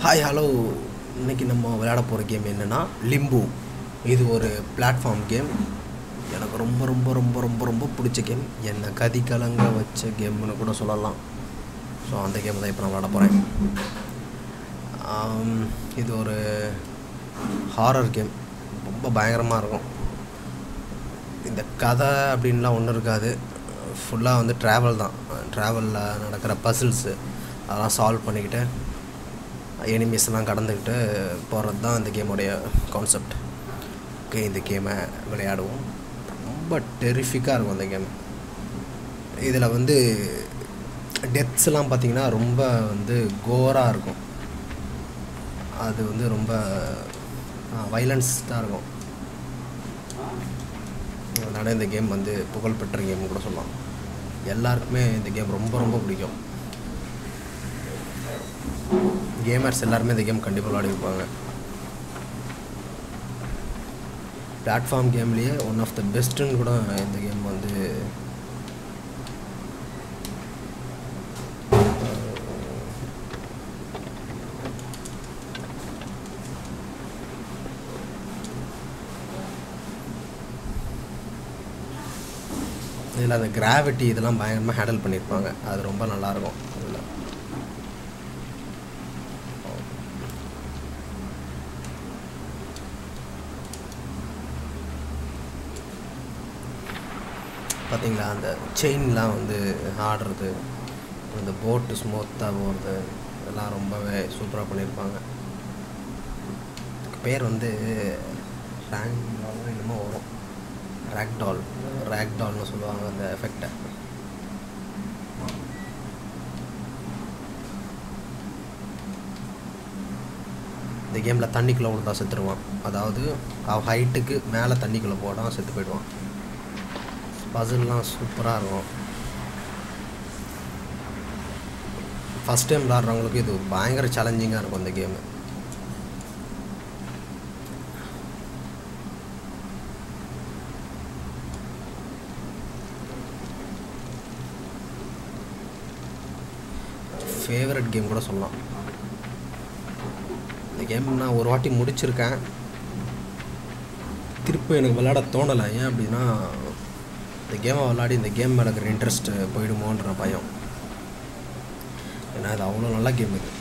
Hi hello இன்னைக்கு நம்ம விளையாட போகிற கேம் என்னென்னா லிம்பு இது ஒரு பிளாட்ஃபார்ம் கேம் எனக்கு ரொம்ப ரொம்ப ரொம்ப ரொம்ப ரொம்ப பிடிச்ச கேம் என்னை கதி கலங்க வச்ச கேம்னு கூட சொல்லலாம் ஸோ அந்த கேம் தான் இப்போ நான் விளையாட போகிறேன் இது ஒரு ஹாரர் கேம் ரொம்ப பயங்கரமாக இருக்கும் இந்த கதை அப்படின்லாம் ஒன்றும் இருக்காது ஃபுல்லாக வந்து ட்ராவல் தான் ட்ராவலில் நடக்கிற பசில்ஸு அதெல்லாம் சால்வ் பண்ணிக்கிட்டு எனிமீஸ்லாம் கடந்துக்கிட்டு போகிறது தான் இந்த கேமுடைய கான்செப்ட் ஓகே இந்த கேமை விளையாடுவோம் ரொம்ப டெரிஃபிக்காக இருக்கும் அந்த கேம் இதில் வந்து டெத்ஸ்லாம் பார்த்திங்கன்னா ரொம்ப வந்து கோராக இருக்கும் அது வந்து ரொம்ப வைலன்ஸ் தான் இருக்கும் அதனால் இந்த கேம் வந்து புகழ்பெற்ற கேம் கூட சொல்லலாம் எல்லாருக்குமே இந்த கேம் ரொம்ப ரொம்ப பிடிக்கும் கேமர்ஸ் எல்லாருமே இந்த கேம் கண்டிப்பாக விளையாடிருப்பாங்க பிளாட்ஃபார்ம் கேம்லேயே ஒன் ஆஃப் த பெஸ்ட்டுன்னு கூட இந்த கேம் வந்து இதில் அந்த கிராவிட்டி இதெல்லாம் பயங்கரமாக ஹேண்டில் பண்ணியிருப்பாங்க அது ரொம்ப நல்லாயிருக்கும் இதில் பார்த்தீங்களா அந்த செயின்லாம் வந்து ஆடுறது அந்த போட்டு ஸ்மூத்தாக போகிறது இதெல்லாம் ரொம்பவே சூப்பராக பண்ணியிருப்பாங்க பேர் வந்து ரேங் என்னமோ வரும் ரேக்டால் ரேக்டால்னு சொல்லுவாங்க அந்த எஃபெக்டை இந்த கேமில் தண்ணிக்குள்ளே விழுந்தா செத்துருவான் அதாவது அவன் ஹைட்டுக்கு மேலே தண்ணிக்குள்ளே போடாமல் செத்து போயிடுவான் பசில்லாம் சூப்பராக இருக்கும் ஃபஸ்ட் டைம் விளாட்றவங்களுக்கு இது பயங்கர சேலஞ்சிங்காக இருக்கும் இந்த கேமு ஃபேவரட் கேம் கூட சொல்லலாம் இந்த கேம் நான் ஒரு வாட்டி முடிச்சிருக்கேன் திருப்பி எனக்கு விளையாட தோணலை ஏன் அப்படின்னா இந்த கேமை விளாடி இந்த கேம் மேலே இருக்கிற இன்ட்ரெஸ்ட்டு போயிடுமோன்ற பயம் ஏன்னா இது அவ்வளோ நல்ல கேம் இது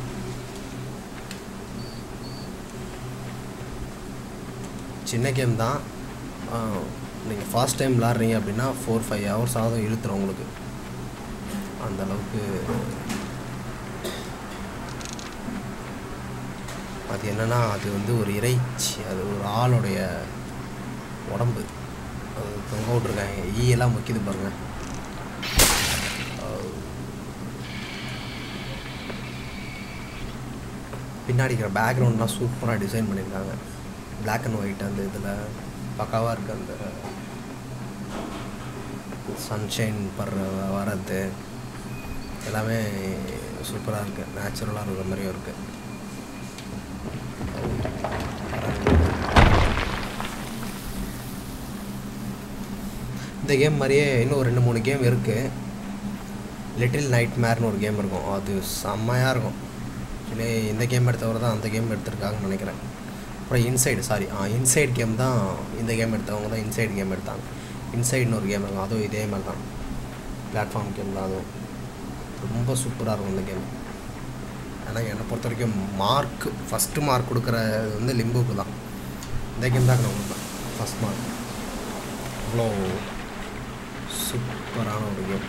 சின்ன கேம் தான் நீங்கள் ஃபர்ஸ்ட் டைம் விளாட்றீங்க அப்படின்னா ஃபோர் ஃபைவ் ஹவர்ஸ் ஆகும் இழுத்துரும் உங்களுக்கு அந்த அளவுக்கு அது என்னென்னா அது வந்து ஒரு இறைச்சி அது ஒரு ஆளுடைய உடம்பு அது தொங்க விட்ருக்காங்க ஈயெல்லாம் முக்கியது பாருங்க பின்னாடி இருக்கிற பேக்ரவுண்ட்லாம் சூப்பராக டிசைன் பண்ணியிருக்காங்க பிளாக் அண்ட் ஒயிட் அந்த இதில் பக்காவாக இருக்குது அந்த சன்ஷைன் படுற வர்றது எல்லாமே சூப்பராக இருக்குது நேச்சுரலாக இருக்கிற மாதிரியும் இருக்குது இந்த கேம் மாதிரியே இன்னும் ரெண்டு மூணு கேம் இருக்குது லிட்டில் நைட் மேர்னு ஒரு கேம் இருக்கும் அது செம்மையாக இருக்கும் ஆக்சுவலி இந்த கேம் எடுத்தவர் தான் அந்த கேம் எடுத்திருக்காங்கன்னு நினைக்கிறேன் அப்புறம் inside sorry ah inside game தான் இந்த கேம் எடுத்தவங்க தான் இன்சைட் கேம் எடுத்தாங்க இன்சைட்னு ஒரு கேம் இருக்கும் அதுவும் இதே மாதிரி தான் பிளாட்ஃபார்ம் கேம் தான் அதுவும் ரொம்ப சூப்பராக இருக்கும் இந்த கேம் ஆனால் என்னை பொறுத்த வரைக்கும் மார்க் ஃபஸ்ட்டு மார்க் கொடுக்குறது வந்து லிம்புக்கு தான் இந்த கேம் தான் நான் கொடுப்பேன் ஃபஸ்ட் மார்க் அவ்வளோ சூப்பரான ஒரு கேம்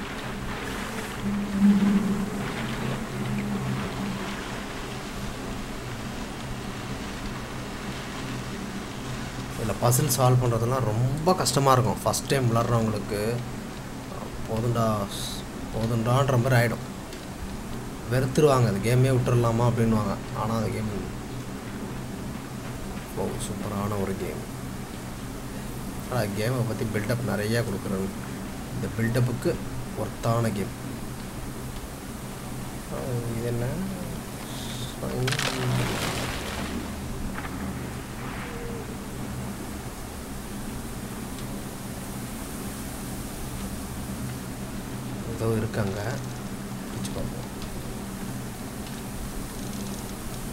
இதில் பசில் சால்வ் பண்ணுறதுலாம் ரொம்ப கஷ்டமாக இருக்கும் ஃபஸ்ட் டைம் விளாட்றவங்களுக்கு போதுண்டா போதுண்டான்ற மாதிரி ஆகிடும் வெறுத்துருவாங்க அந்த கேமே விட்டுறலாமா அப்படின்வாங்க ஆனால் அந்த கேம் ஓ சூப்பரான ஒரு கேம் ஆனால் கேமை பற்றி பில்டப் நிறையா கொடுக்குறது இந்த பில்டப்புக்கு ஒர்த்தான கேம் இது என்ன ஏதோ இருக்காங்க பிடிச்சு பார்ப்போம்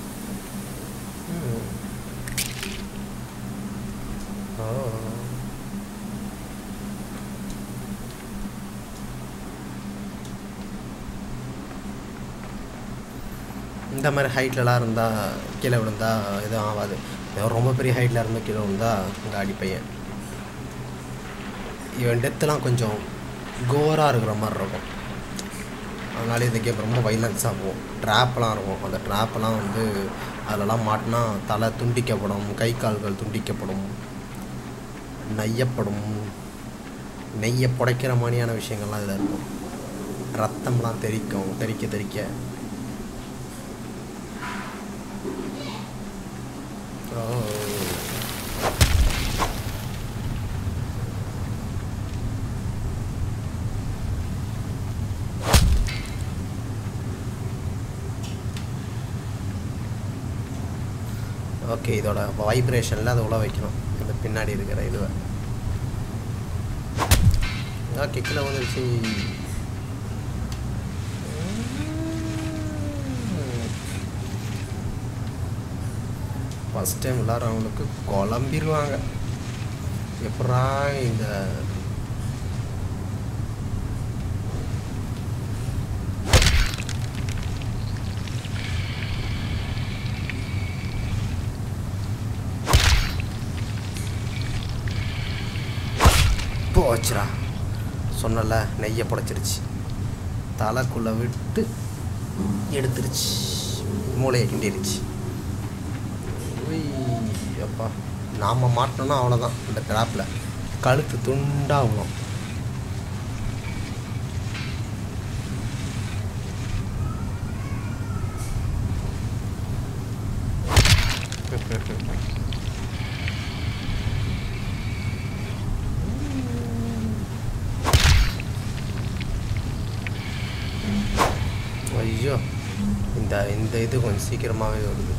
இந்த மாதிரி ஹைட்லலாம் இருந்தால் கீழே விழுந்தா எதுவும் ஆகாது ஏதோ ரொம்ப பெரிய ஹைட்டில் இருந்து கீழே விழுந்தா காடி பையன் இவன் டெத்துலாம் கொஞ்சம் கோராக இருக்கிற மாதிரி இருக்கும் அதனால இந்த கேம் ரொம்ப வைலன்ஸாக போகும் ட்ராப்லாம் இருக்கும் அந்த ட்ராப்பெல்லாம் வந்து அதிலலாம் மாட்டினா தலை துண்டிக்கப்படும் கை கால்கள் துண்டிக்கப்படும் நையப்படும் நெய்யை புடைக்கிற மாதிரியான விஷயங்கள்லாம் இதில் இருக்கும் ரத்தம்லாம் தெறிக்கும் தெறிக்க தெறிக்க ஓ ஓகே இதோட வைப்ரேஷனில் அதை உள்ள வைக்கணும் இந்த பின்னாடி இருக்கிற இதுவை ஓகே கீழே வந்துருச்சு ஃபஸ்ட் டைம் விளாட்றவங்களுக்கு குழம்பிடுவாங்க எப்படா இந்த போச்சுடா சொன்னல நெய்யை புடைச்சிருச்சு தலைக்குள்ளே விட்டு எடுத்துருச்சு மூளையை கிண்டிருச்சு உய், அப்பா நாம் மாட்டினோன்னா அவ்வளோதான் இந்த ட்ராப்பில் கழுத்து துண்டாகணும் ஐயோ இந்த இந்த இது கொஞ்சம் சீக்கிரமாகவே வருது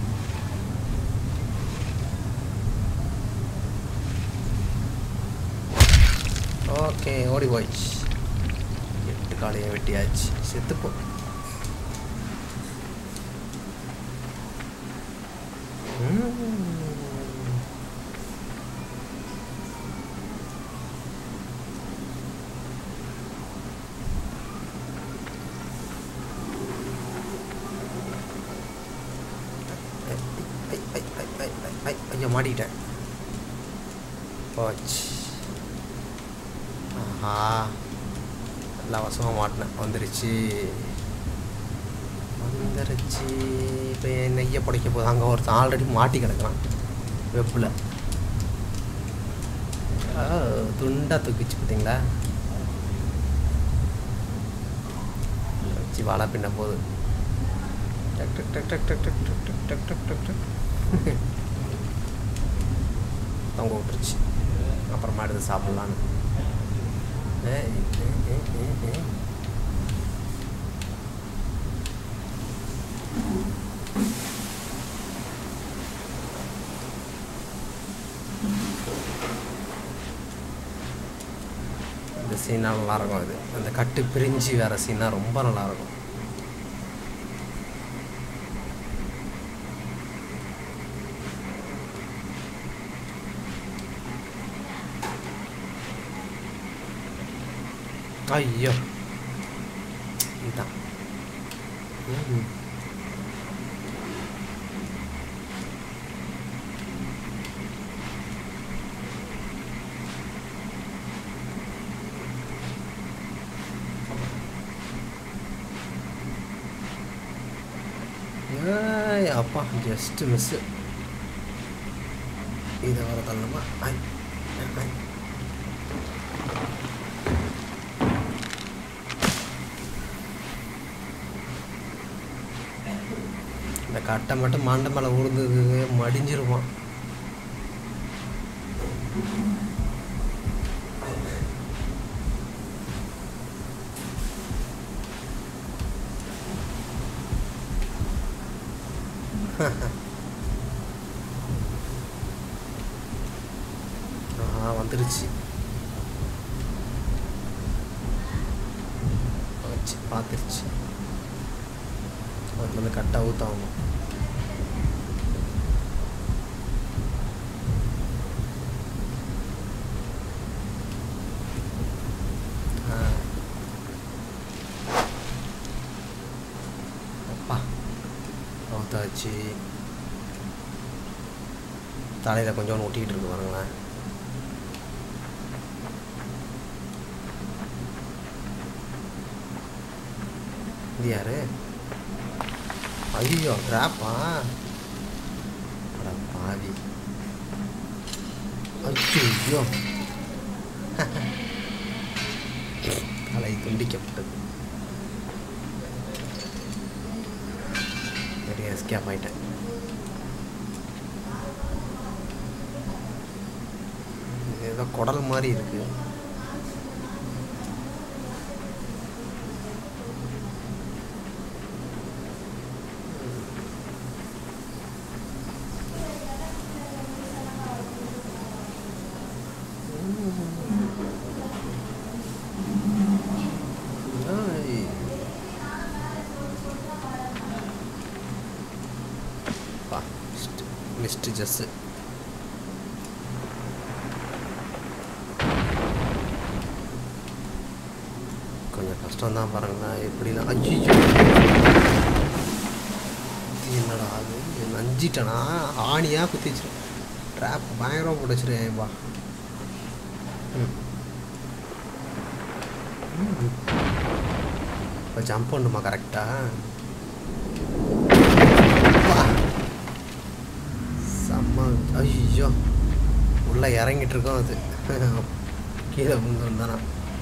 ஓகே ஓடி போயிடுச்சு எட்டு காலையை வெட்டியாச்சு செத்துப்போ ஐயோ மாட்டிக்கிட்டேன் போச்சு ஆஹா எல்லா வசமாக மாட்டினேன் வந்துருச்சு வந்துருச்சு இப்போ என் நெய்யை புடைக்க போகுது அங்கே ஒருத்தன் ஆல்ரெடி மாட்டி கிடக்குறான் வெப்பில் துண்டா தூக்கிச்சு பார்த்தீங்களா வச்சு வாழை பின்ன போகுது டக் டக் டக் டக் டக் டக் டக் டக் டக் டக் டக் டக் தொங்க விட்டுருச்சு அப்புறமா எடுத்து சாப்பிட்லான்னு ஏய், ஏய், ஏய், ஏய், ஏய். இந்த சீனா நல்லா இருக்கும் இது அந்த கட்டு பிரிஞ்சு வேற சீனா ரொம்ப நல்லா இருக்கும் ஐயோ இதான் ம்ஹும். ஏய் அப்பா ஜஸ்ட் மிஸ்ஸு இதை வர தள்ளமா ஐ ஐ இந்த கட்டை மட்டும் மண்டை மேலே உழுந்தது மடிஞ்சிருவான் ஆ வந்துருச்சு வச்சு பார்த்துருச்சு அதுக்கு வந்து கட்டாக ஊற்றாகணும் அப்பா அவுத்தாச்சு தலையில் கொஞ்சம் ஒட்டிக்கிட்டு இருக்கு பாருங்களேன் இது யாரு ஐயோ ட்ராப்பா அட பாவி ஐயோ தலை துண்டிக்கப்பட்டது சரி எஸ்கேப் ஆயிட்டேன் இது ஏதோ குடல் மாதிரி இருக்கு ஐய். பா மிஸ்ட் ஜஸ்ஸு கொஞ்சம் கஷ்டம் தான் பாருங்களேன் எப்படிலாம் ஐயோ என்னடா அது நஞ்சிட்டனா ஆணியாக குத்திச்சு ட்ராப் பயங்கரமாக போட்டுச்சிருக்கேன் பா ம் இப்போ ஜம்ப் பண்ணுமா கரெக்டாக செம்ம ஐயோ உள்ளே இறங்கிட்டு இருக்கோம் அது கீழே விழுந்து வந்தானா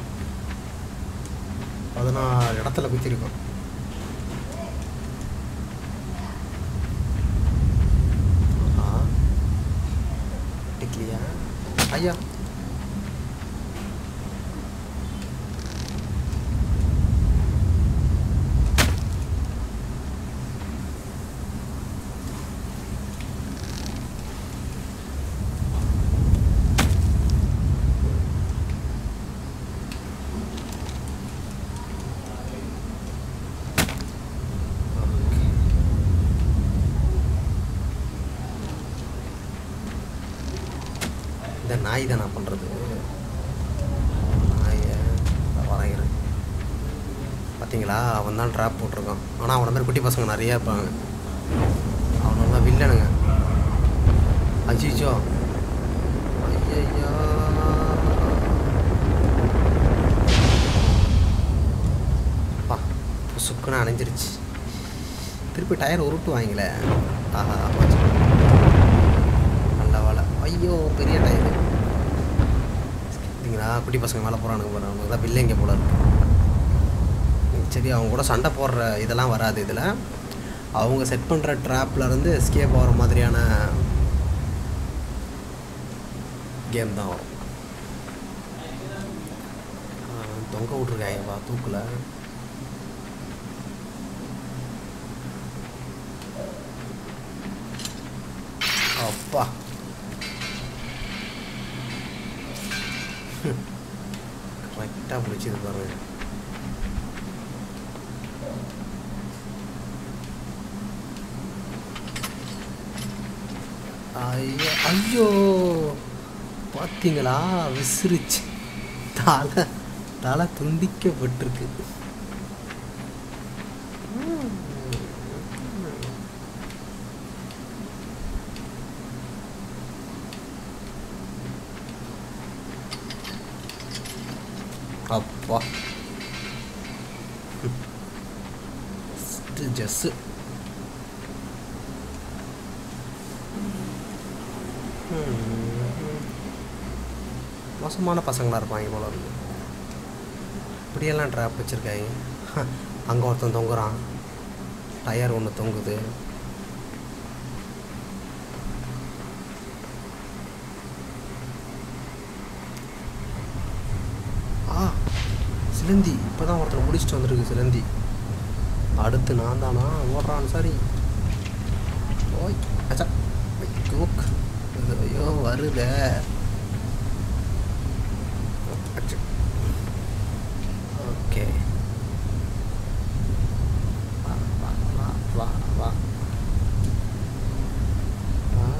பதினாறு இடத்துல குத்திருக்கோம் ஆஹா டிக்கலையா ஐயா இந்த நாய் தான் நான் பண்ணுறது நாயை வரைகிறேன் பார்த்தீங்களா அவன் தான் ட்ராப் போட்டிருக்கான் ஆனால் அவனை மாதிரி குட்டி பசங்க நிறையா இருப்பாங்க அவனெல்லாம் வில்லனுங்க அஜிஜோ ஐயையோ பா புசுக்குன்னு அணைஞ்சிருச்சு திருப்பி டயர் உருட்டு வாங்கில ஆஹா போச்சு நல்ல வேலை ஐயோ பெரிய டயர் பார்த்தீங்களா குட்டி பசங்க மேலே போகிறானுங்க பாரு அவனுக்கு தான் பில்லைங்க போல இருக்கு சரி அவங்க கூட சண்டை போடுற இதெல்லாம் வராது இதில் அவங்க செட் பண்ணுற ட்ராப்லேருந்து எஸ்கேப் ஆகிற மாதிரியான கேம் தான் வரும் ஆ, தொங்க விட்ருக்காயப்பா தூக்கில் அப்பா கரெக்டாக பிடிச்சது பாருங்க ஐயோ ஐயோ பார்த்தீங்களா விசிறிச்சு தலை தலை துண்டிக்கப்பட்டிருக்கு அப்பா ஜஸ்ஸு மோசமான பசங்களாக இருப்பாங்க போல இருக்கு இப்படியெல்லாம் ட்ராப் வச்சுருக்காங்க அங்கே ஒருத்தன் தொங்குறான் டயர் ஒன்று தொங்குது ஆ சிலந்தி இப்போ தான் ஒருத்தர் முடிச்சுட்டு வந்திருக்கு சிலந்தி அடுத்து நான் தானா ஓடுறான் சரி ஓய் அச்சா குக் ஐயோ வருதே ஓகே வா வா வா வா வா வா.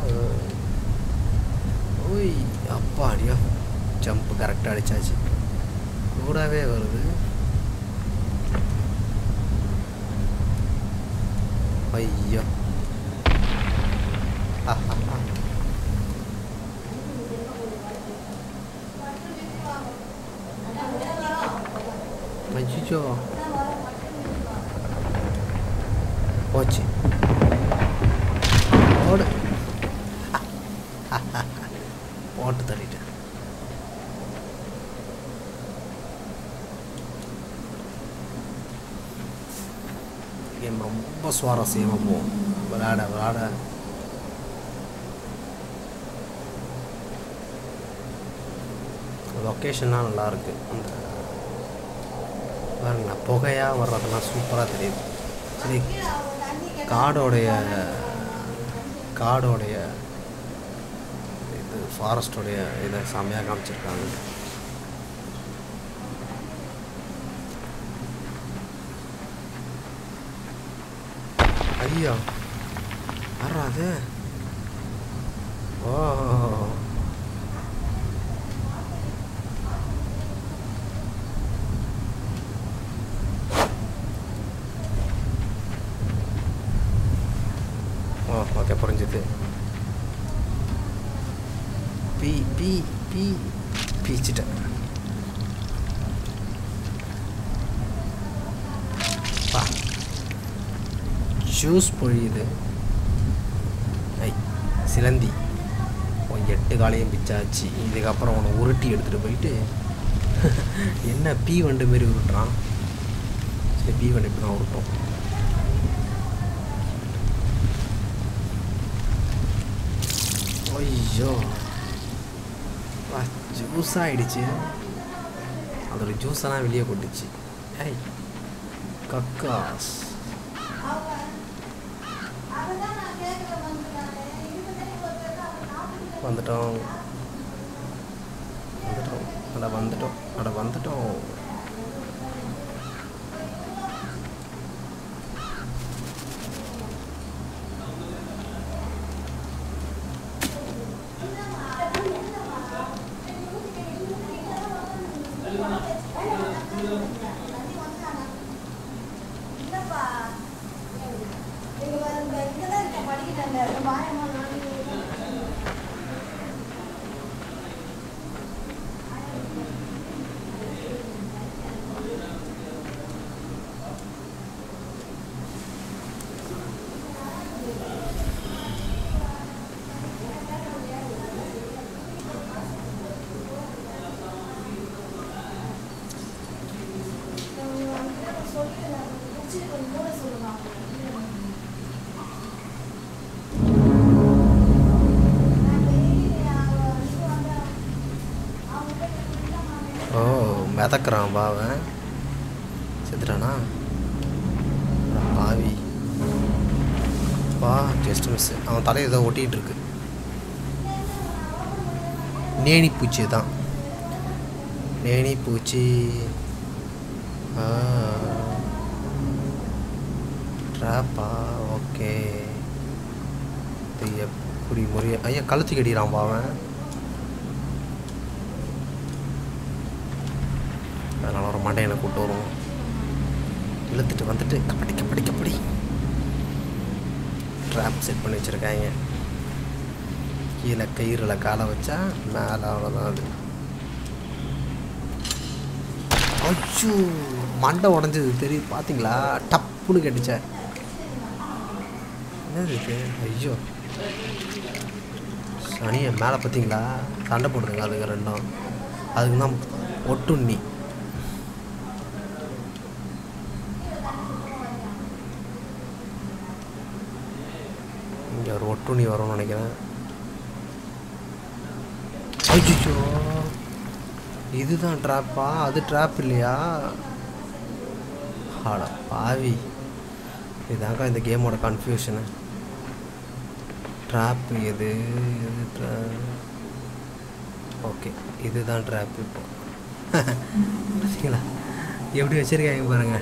ஓய் அப்பாடியோ ஜம்ப் கரெக்டாக அடிச்சாச்சு கூடவே வருது ஐயோ ஐயோ போச்சு ஓடு போட்டு தள்ளிட்டேன் கேம் ரொம்ப சுவாரஸ்யமாக போகும் விளாட விளாட லொக்கேஷன்லாம் நல்லாயிருக்கு அந்த பாருங்களா புகையாக வர்றதெல்லாம் சூப்பராக தெரியுது சரி காடோடைய காடோடைய இது ஃபாரஸ்டோடைய இதை செம்மையாக காமிச்சிருக்காங்க ஐயா யாரா அது ஓ ஓ ஓகே புரிஞ்சுது பி பி பி பீச்சிட்டேன் பா ஜூஸ் பொழியுது ஐ சிலந்தி உன் எட்டு காலையும் பிச்சாச்சு இதுக்கப்புறம் உன்னை உருட்டி எடுத்துகிட்டு போயிட்டு என்ன பீ வண்டு மாரி உருட்டுறான் சரி பீ வண்டு இப்படி தான் உருட்டும் ஐயோ வா ஜூஸ் ஆயிடுச்சு அதோட ஜூஸெல்லாம் வெளியே கொட்டுச்சு ஏய் கக்காஸ் வந்துட்டோம் வந்துட்டோம் அட வந்துட்டோம் அட வந்துட்டோம் ஓ மிதக்குறான் பா அவன் செத்துட்டானா அட பாவி பா ஜஸ்ட் மிஸ் அவன் தலையை ஏதோ ஒட்டிகிட்டு இருக்கு நேனி பூச்சி தான் நேனி பூச்சி ட்ராப்பா ஓகே இது எப்படி முறிய ஐயா கழுத்து கடிக்கிறான் பா அவன் அதனால் ஒரு மண்டையனை கூப்பிட்டு வருவோம் இழுத்துட்டு வந்துட்டு கபடி கபடி கபடி ட்ராப் செட் பண்ணி வச்சுருக்காங்க கீழே கயிறில் காலை வச்சா மேலே அவ்வளோதான் அது அச்சோ மண்டை உடஞ்சது தெரியுது பார்த்தீங்களா டப்புன்னு கட்டிச்ச என்னது இது ஐயோ சனியை மேலே பார்த்தீங்களா சண்டை போடுதுங்க அதுங்க ரெண்டும் அதுக்கு தான் ஒட்டுண்ணி இங்கே ஒரு ஒட்டுண்ணி வரும்னு நினைக்கிறேன் ஐயோ இதுதான் ட்ராப்பா அது ட்ராப் இல்லையா ஆட பாவி இதாங்க இந்த கேமோட கன்ஃபியூஷனு ட்ராப் எது எது ஓகே இதுதான் ட்ராப் இப்போ பார்த்தீங்களா எப்படி வச்சுருக்காங்க பாருங்க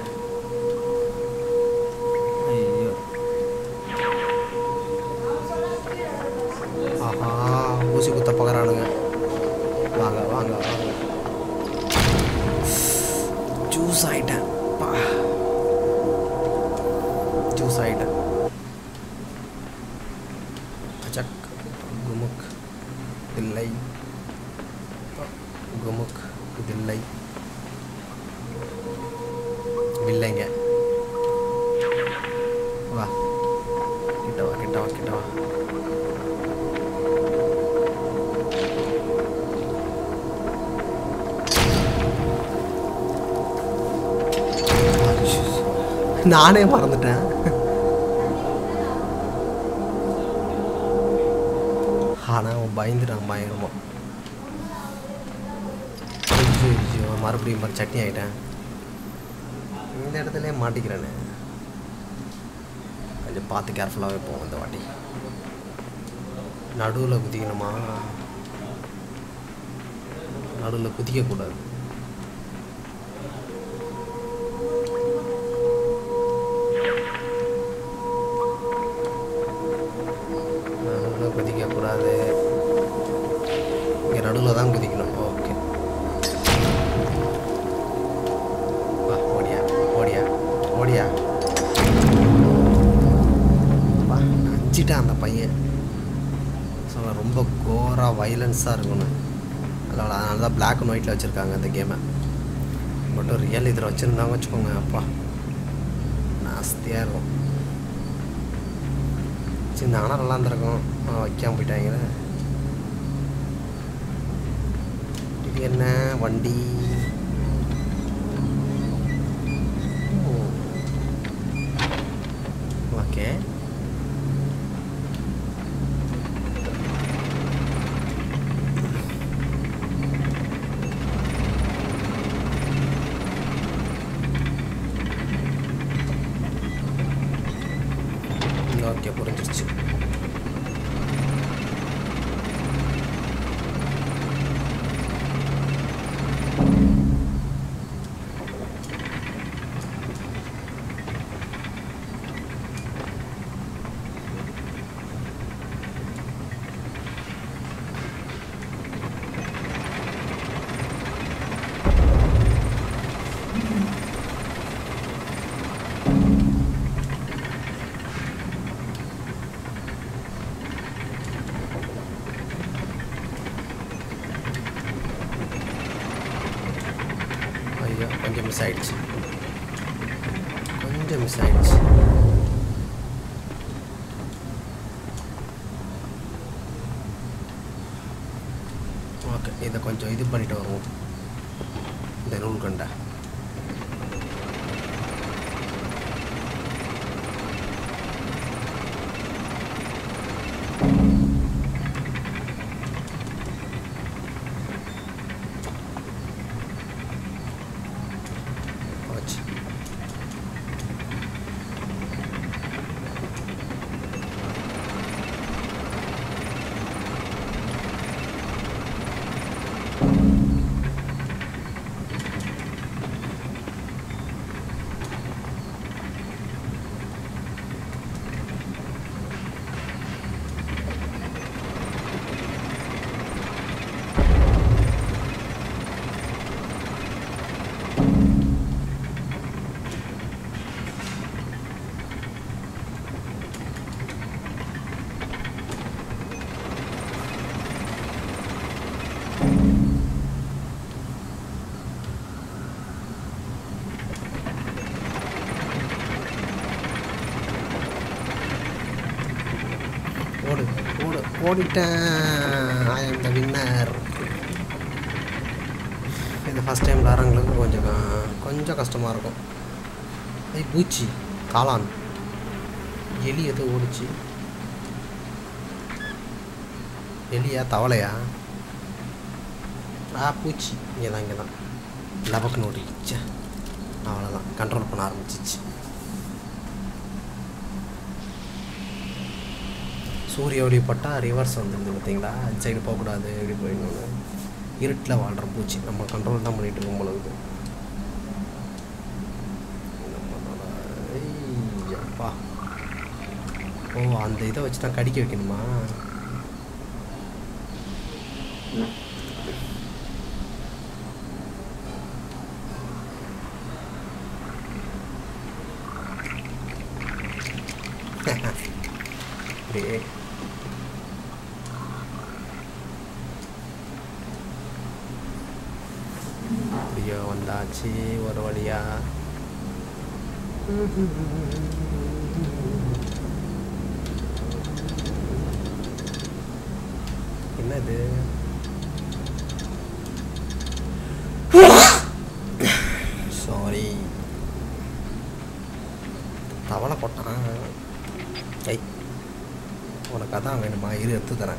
ஐயோ ஆஹா ஊசி குத்த பகறானுங்க வாங்க வாங்க வாங்க ஜூஸ் ஆயிட்டேன் பா ஜூஸ் ஆயிட்டேன் குமுக் இல்லை குமுக் இதில்லை இல்லைங்க வா கிட்ட வா கிட்ட வா கிட்ட வா நானே மறந்துட்டேன் ஆனால் அவன் பயந்துட்டான் பயங்கரமா ஐயோ ஐயோ மறுபடியும் பாரு சட்னி ஆகிட்டேன் இந்த இடத்துலயே மாட்டிக்கிறேனே கொஞ்சம் பார்த்து கேர்ஃபுல்லாகவே போவோம் இந்த வாட்டி நடுவில் குதிக்கணுமா நடுவில் குதிக்கக்கூடாது நடுவில் குதிக்கக்கூடாது இங்கே நடுவில் தான் குதிக்கணும் ஓகே வா ஓடியா ஓடியா ஓடியா வா அஞ்சிட்டான் அந்த பையன் ஸோ ரொம்ப கோராக வைலன்ஸாக இருக்கணும் அதனால் அதனால தான் பிளாக் அண்ட் ஒயிட்டில் வச்சுருக்காங்க அந்த கேமை மட்டும் ரியல் இதில் வச்சுருந்தாங்க வச்சுக்கோங்க அப்பா நாஸ்தியாக இருக்கும் சரி இந்த ஆனால் நல்லா இருந்திருக்கும் ஆனால் வைக்காம போயிட்டாங்களே இது என்ன வண்டி ஓகே ஓகே புரிஞ்சிருச்சு ஐயோ கொஞ்சம் மிஸ் ஆயிடுச்சு கொஞ்சம் மிஸ் ஆயிடுச்சு ஓகே இதை கொஞ்சம் இது பண்ணிட்டு வருவோம் இந்த நூல் கண்டை போச்சு ஓடு ஓடு ஓடிட்டேன் ஐ எம் த வின்னர் இது ஃபஸ்ட் டைம் விளாட்றவங்களுக்கு கொஞ்சம் க- கொஞ்சம் கஷ்டமாக இருக்கும் ஐய் பூச்சி காளான் எலி எது ஓடிச்சு எலியா தவளையா ஆ பூச்சி இங்கே தான் இங்கே தான் லபக்குன்னு ஓடிச்சு அவ்வளோதான் கண்ட்ரோல் பண்ண ஆரம்பிச்சிச்சு சூரிய ஒளி பட்டால் ரிவர்ஸ் வந்துடுது பார்த்தீங்களா அந்த சைடு போகக்கூடாது இப்படி போயிடணும் இருட்டில் வாழ்கிற பூச்சி நம்ம கண்ட்ரோல் தான் பண்ணிகிட்டு இருக்கோம் போல இருக்குது நம்மளோட ஐய், அப்பா ஓ அந்த இதை வச்சு தான் கடிக்க வைக்கணுமா அப்படியே எப்படியோ வந்தாச்சு ஒரு வழியா என்னது சாரி தவளை கொட்டான் ஐ உனக்கு அதான் வேணுமா இரு எடுத்து தரேன்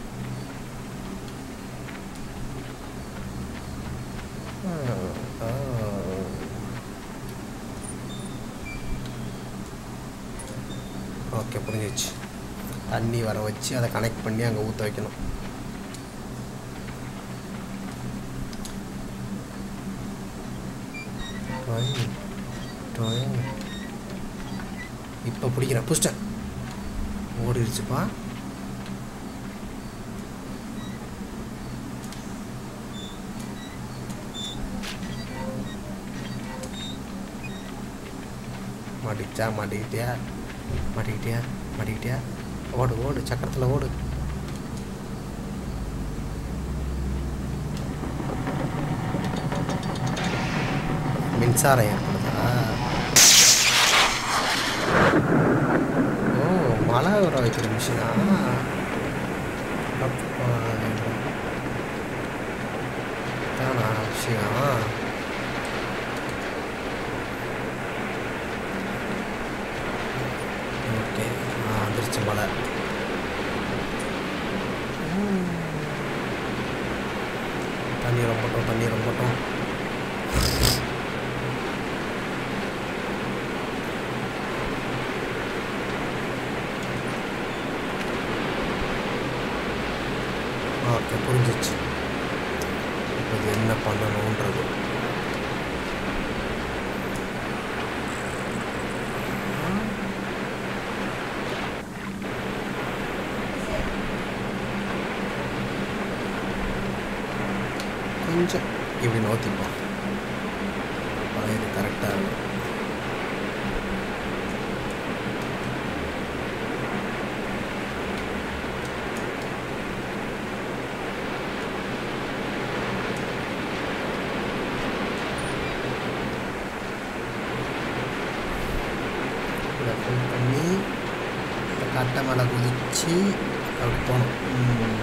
ஓகே புரிஞ்சிச்சு தண்ணி வர வச்சு அதை கனெக்ட் பண்ணி அங்கே ஊற்ற வைக்கணும் இப்போ பிடிக்கிறேன் புஷ்டன் ஓடிடுச்சுப்பா மாட்டிக்கிச்சா மாட்டிக்கிட்டியா மாட்டிக்கிட்டியா மாட்டிக்கிட்டியா ஓடு ஓடு சக்கரத்தில் ஓடு மின்சாரம் ஏற்படுதா ஓ மழை வர வைக்கிற மிஷினா அப்பா, தானா விஷயம் ஓகே ஆ வந்துருச்சு மழை தண்ணி ரொம்பட்டும் தண்ணி ரொம்பட்டும் ஓகே புரிஞ்சிச்சு இப்போ இது என்ன பண்ணணுன்றது கொஞ்சம் இப்படி நோத்திப்போம் அப்போ இது கரெக்டாக இருக்கும் இதை ஃபுல் பண்ணி இந்த கட்டை மேலே குதிச்சு அப்படி போகணும் ம்.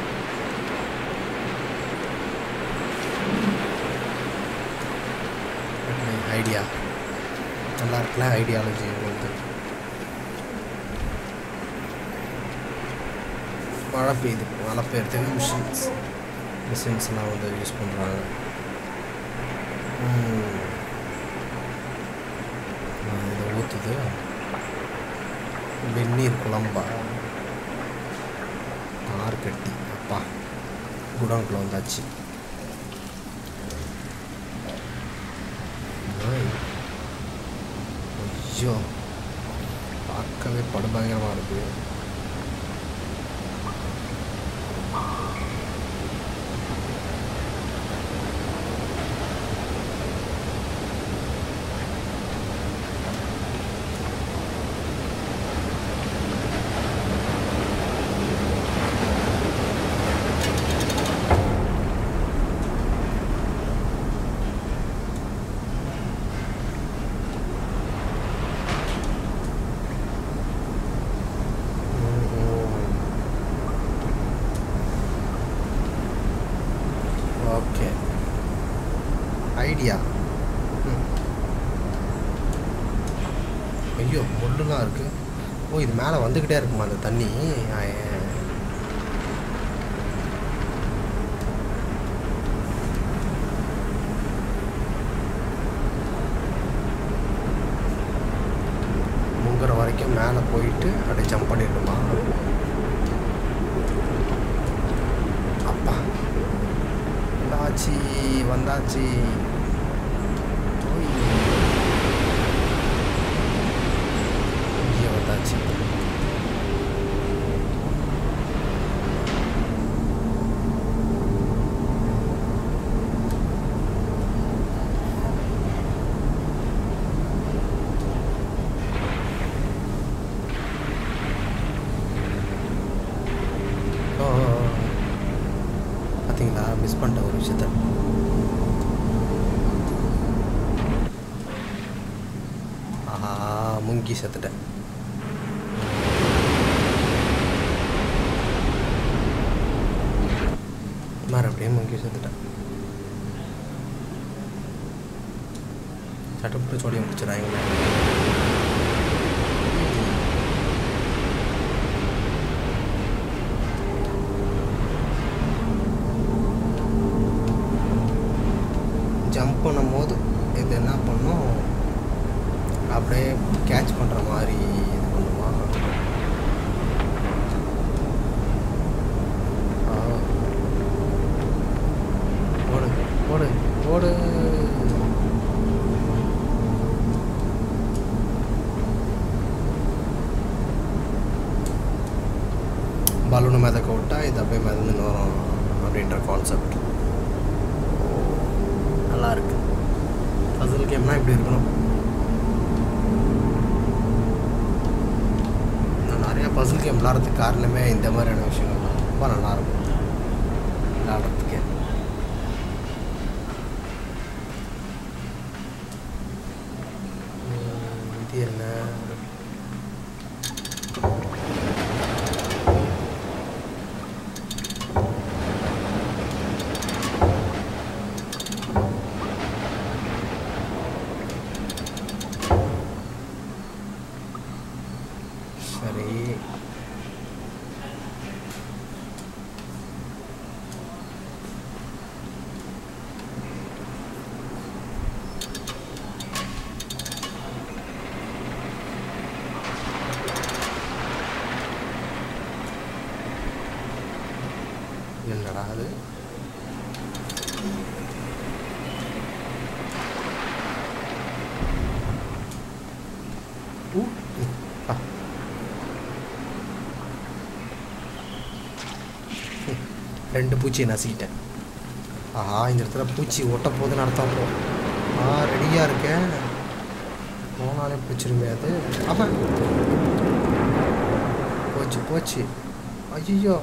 ஐடியா நல்லா இருக்குல்ல ஐடியாலஜி வந்து மழை பெய்யுது மழை பெய்யறதுக்கு மிஷின்ஸ் மிஷின்ஸ்லாம் வந்து யூஸ் பண்ணுறாங்க இதை ஊற்றுது வெந்நீர் குழம்பா தார் கட்டி அப்பா குடோனுக்குள்ள வந்தாச்சு ஐய். ஐயோ பார்க்கவே படுபயங்கரமாக இருக்கு ஓகே ஐடியா ஐயோ முள்ளுலாம் இருக்கு ஓ இது மேலே வந்துக்கிட்டே இருக்குமா அந்த தண்ணி ஆ, ஏ. முங்குற வரைக்கும் மேலே போயிட்டு அப்படியே ஜம்ப் பண்ணிடணுமா அப்பா வந்தாச்சு வந்தாச்சு ஓய். இங்கே வந்தாச்சு ஓ, ஓ, ஓ. பார்த்தீங்களா மிஸ் பண்ணிட்ட ஒரு விஷயத்த மங்கி செத்துட்டேன் மறுபடியும் மங்கி செத்துட்டேன் சட்டப்பட்டு சோடியை முடிச்சிடாங்களே ஜம்ப் பண்ணும்போது இது என்ன பண்ணும் அப்படியே கேட்ச் பண்ணுற மாதிரி இது பண்ணுமா ஆ. ஓடு ஓடு ஓடு பலூனை மிதக்க விட்டா இது அப்படியே மிதந்துன்னு வரும் அப்படின்ற கான்செப்ட் நல்லா இருக்கு பசில் கேம்னா இப்படி இருக்கணும் நான் நிறையா பசில் கேம் விளாட்றதுக்கு காரணமே இந்த மாதிரியான விஷயங்கள் தான் ரொம்ப நல்லாயிருக்கும் விளாட்றதுக்கே உம், இது என்ன சரி என்னடா அது ஊ, ஊ, ஆ. ரெண்டு பூச்சியை நசுக்கிட்டேன் ஆஹா இந்த இடத்துல பூச்சி ஒட்ட போகுதுன்னு அர்த்தம் bro. ஆ ரெடியாக இருக்கேன் போனாலே பிடிச்சிருமே அது அப்பா போச்சு போச்சு ஐயோ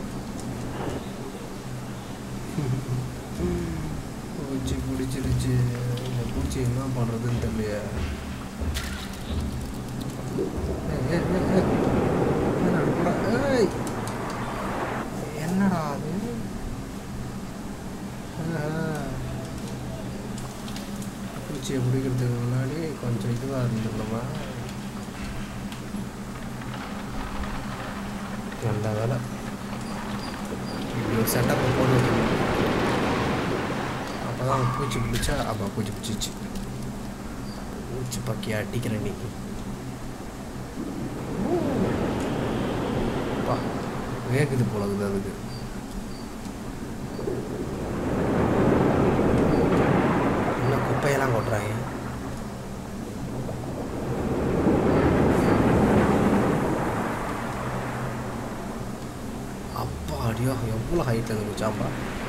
பூச்சி பிடிச்சிருச்சு இந்த பூச்சி என்ன பண்ணுறதுன்னு தெரியலையே ஏய், ஏய், ஏய், ஏய். என்னடா போடா? ஏய். என்னடா அது ஆஹ். பூச்சியை பிடிக்கிறதுக்கு முன்னாடி கொஞ்சம் இதுவாக இருந்துடணுமா நல்ல வேலை இப்படி ஒரு செட்டப்பை போட்டு வைக்கணும் அப்போ தான் பூச்சி பிடிச்சா அப்போ பூச்சி பிடிச்சிச்சு பூச்சி பக்கி அடிக்கிறேன் நீ அப்பா வேகுது போல இருக்குது அதுக்கு இன்னும் குப்பையெல்லாம் கொட்டுறாங்க அப்பா அடியோ எவ்வளோ ஹைட்டில் இருந்து குச்சாம்பா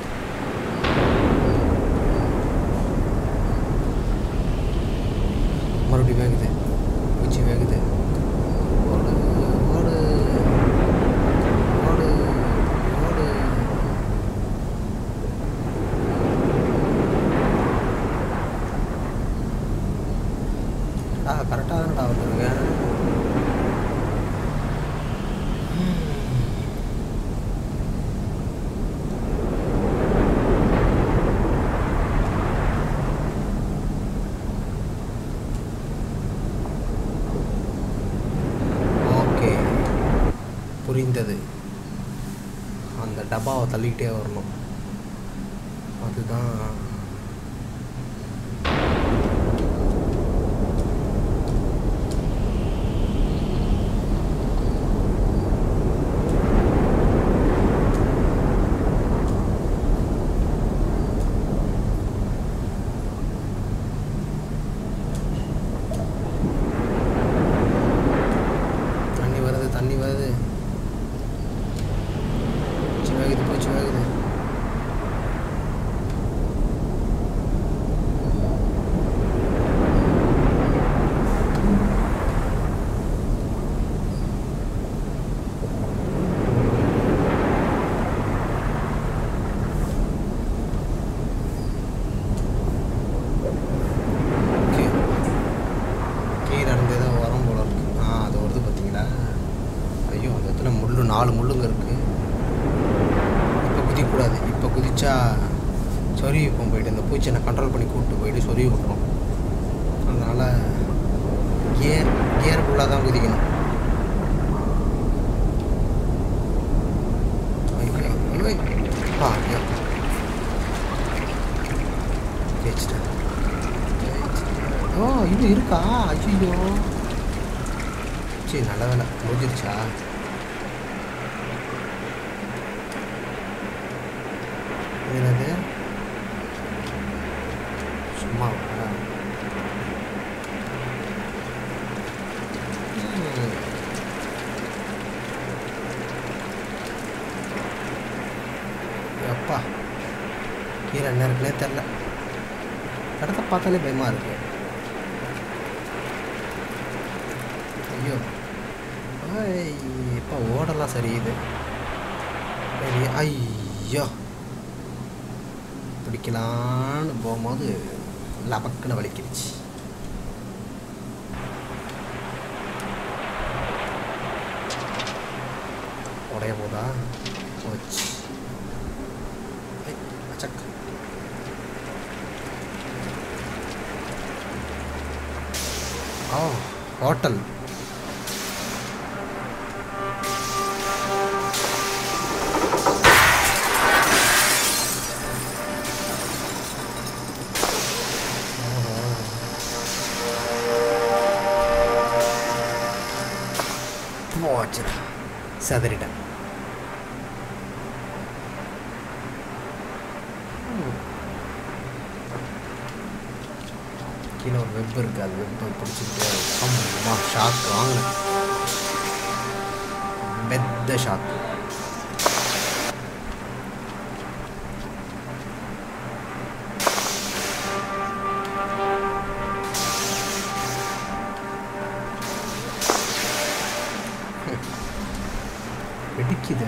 மறுபடியும் வேகுது பூச்சி வேகுது ஓடு ஓடு ஓடு ஓடு ஆ கரெக்டாக தானடா வந்துருங்க ஓகே புரிந்தது அந்த டப்பாவை தள்ளிக்கிட்டே வரணும் அதுதான் தண்ணி வருது தண்ணி வருது பூச்சி வேகுது பூச்சி வேகுது ஓகே கீழே இருந்து ஏதோ வரும் போல இருக்கு ஆ நாலு முள்ளுங்க இருக்குது இப்போ குதிக்கக்கூடாது இப்போ குதிச்சா சொருவி இப்போ போயிட்டு இந்த பூச்சியை நான் கண்ட்ரோல் பண்ணி கூப்பிட்டு போயிட்டு சொருவி விட்டுரும் அதனால் கியர் கியர் ஃபுல்லாக தான் குதிக்கணும் ஐயோ ஐயோ ஆ ஐயோ ஜெயிச்சிட்டேன் ஜெயிச்சிட்டேன். ஓ இது இருக்கா ஐயோ சரி நல்ல வேலை முடிஞ்சிருச்சா இது என்னது சும்மா அப்பா கீழே என்ன இருக்குன்னே தெரில இடத்த பார்த்தாலே பயமாக இருக்கு ஐயோ ஐய், இப்போ ஓடலாம் சரி இது சரி ஐயோ பிடிக்கலான்னு போகும்போது லபக்குன்னு வலிக்கிடுச்சு உடைய போதா போச்சு ஐ, அச்சக். ஓ ஹோட்டல் போச்சுடா சதறிட்டேன் ம். கீழே ஒரு வெப் இருக்கு அது வெப்பை பிடிச்சிட்டு அம்மா ஷாக் வாங்கினேன் பெத்த ஷாக் வெடிக்குது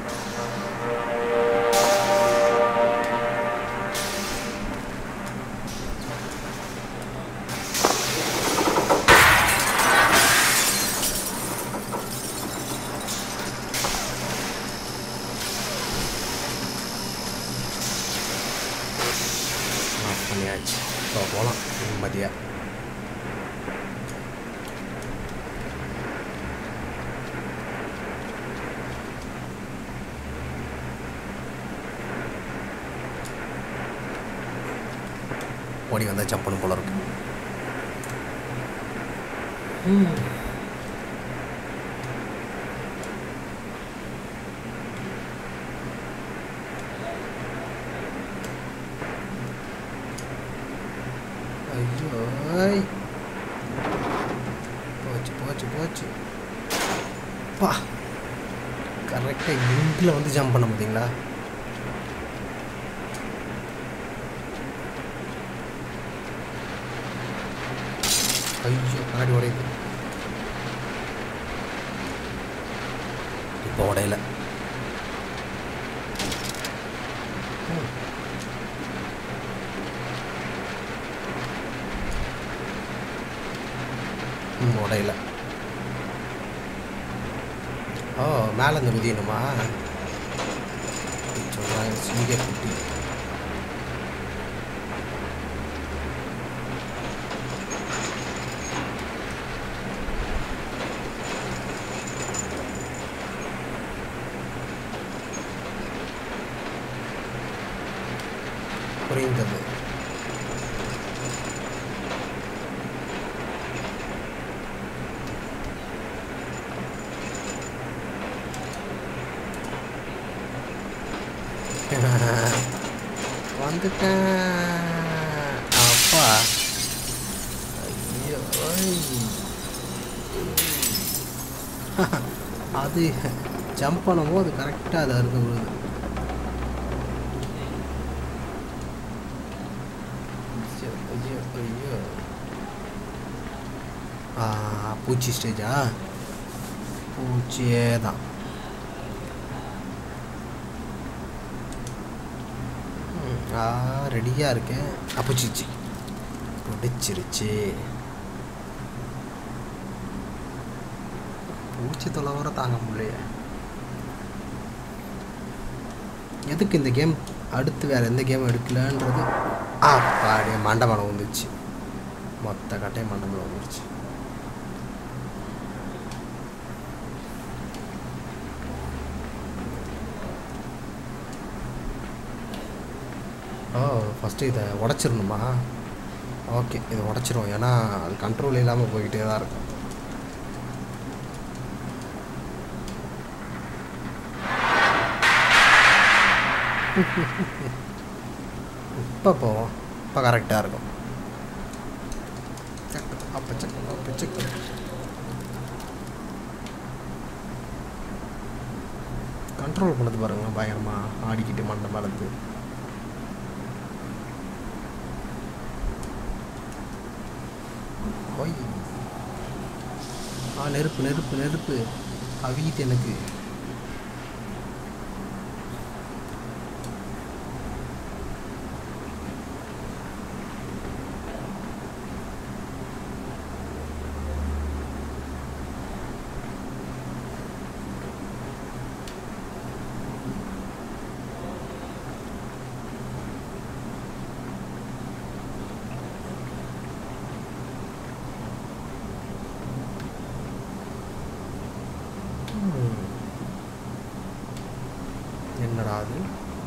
ஆஃப் பண்ணியாச்சு இப்போ போகலாம் நிம்மதியாக ஓடி வந்தால் ஜம்ப் பண்ணும் போல இருக்கு ம். ஐயோ ஐ. போச்சு போச்சு போச்சு பா கரெக்டாக எண்டில் வந்து ஜம்ப் பண்ண பார்த்தீங்களா ஐயோ கண்ணாடி உடையுது இப்போ உடையல ம். ம் உடையல ஓ மேலே இருந்து குதியணுமா சொல்கிறாங்க சிங்க குட்டி புரிந்தது வந்துட்டேன் அப்பா ஐயோ ஐ. அது ஜம்ப் பண்ணும்போது கரெக்டாக அது அறுந்து விழுது ஐயோ, ஐயோ ஐயோ ஆ பூச்சி ஸ்டேஜா பூச்சியே தான் ம், ஆ ரெடியாக இருக்கேன் அப்பூச்சிச்சு பிடிச்சிருச்சு பூச்சி தொலை வர தாங்க முடியலையே எதுக்கு இந்த கேம் அடுத்து வேறு எந்த கேம் எடுக்கலன்றது ஆ பாடி மண்டபம் வந்துச்சு மொத்த கட்டையும் மண்டபம் வந்துருச்சு ஓ ஃபஸ்ட்டு இதை உடச்சிடணுமா ஓகே இதை உடச்சிரும் ஏன்னா அது கண்ட்ரோல் இல்லாமல் போய்கிட்டே தான் இருக்கும் இப்போ போவோம் இப்போ கரெக்டாக இருக்கும் சக்கு, அப்ப சக்கு, அப்ப சக்கு. கண்ட்ரோல் பண்ணது பாருங்க பயங்கரமாக ஆடிக்கிட்டு மண்டை மலர்ந்து ஒய் ஆ நெருப்பு நெருப்பு நெருப்பு அவிகிட்டு எனக்கு ம். என்னடா அது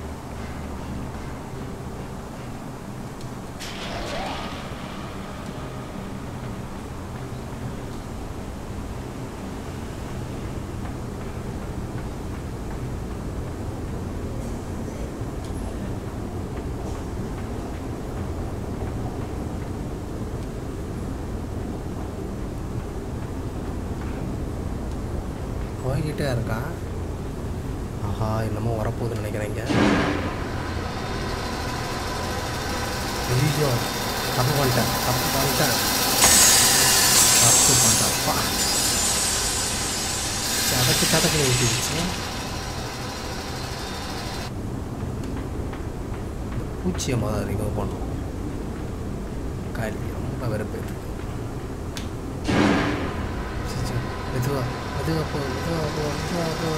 போய்கிட்டே இருக்கான் ஆஹா என்னமோ வரப்போகுதுன்னு நினைக்கிறேங்க ஐயோ தப்பு பண்ணிட்டேன் தப்பு பண்ணிட்டேன் தப்பு பண்ணிட்டேன்ப்பா சதக்கு சதக்கு ஊற்றிடுச்சு பூச்சியை முதல்ல ரிமூவ் பண்ணும் காலி ரொம்ப வெறுப்பு சீச்சோ, மெதுவா மெதுவா போ மெதுவா போ மெதுவா போ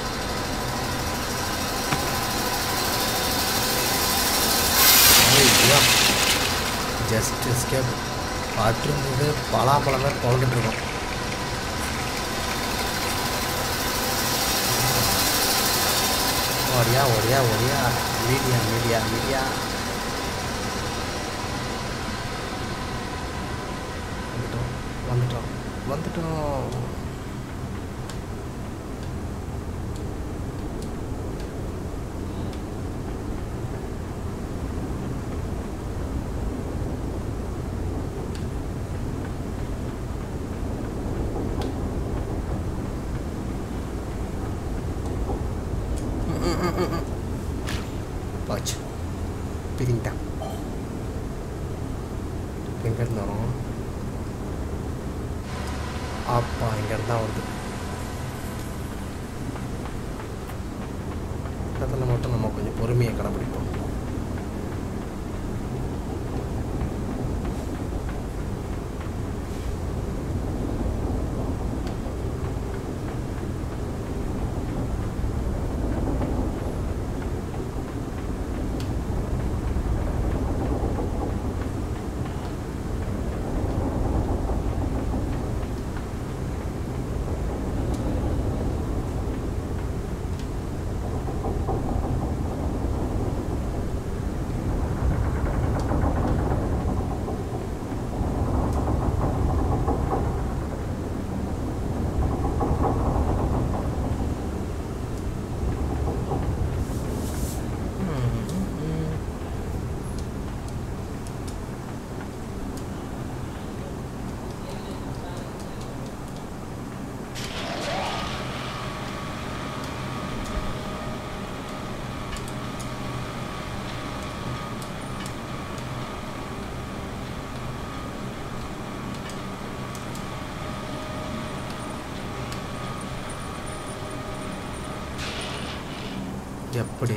ஐயா ஜஸ்ட் எஸ்கேப் பார்த்துருந்தது பலாப்பழமே குழந்துட்டு இருக்கோம் ஓடியா ஓடியா ஓடியா மீடியா மீடியா மீடியா வந்துட்டோம் வந்துட்டோம் வந்துட்டோம் போச்சு பிரிங்கிட்டான் எங்கேருந்து வரோம் அப்பா இங்கேருந்து தான் வருது அதில் மட்டும் நம்ம கொஞ்சம் பொறுமையை கடைப்பிடிப்போம் எப்படி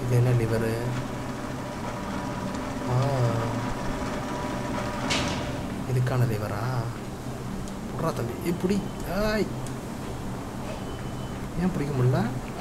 இது என்ன லிவரு ஆ இதுக்கான லிவரா விட்றா தம்பி இப்படி ஆய் ஏன் பிடிக்க முடியல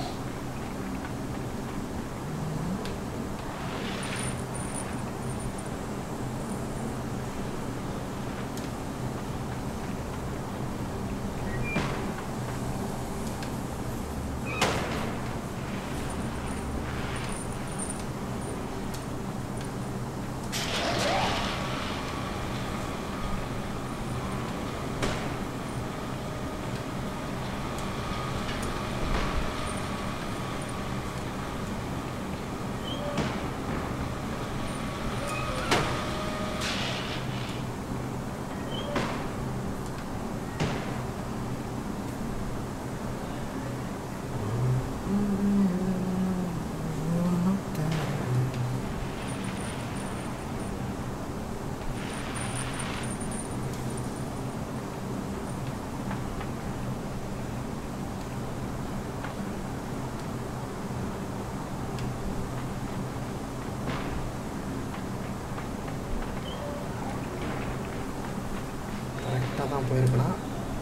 கரெக்டாக தான் போயிருக்கலாம்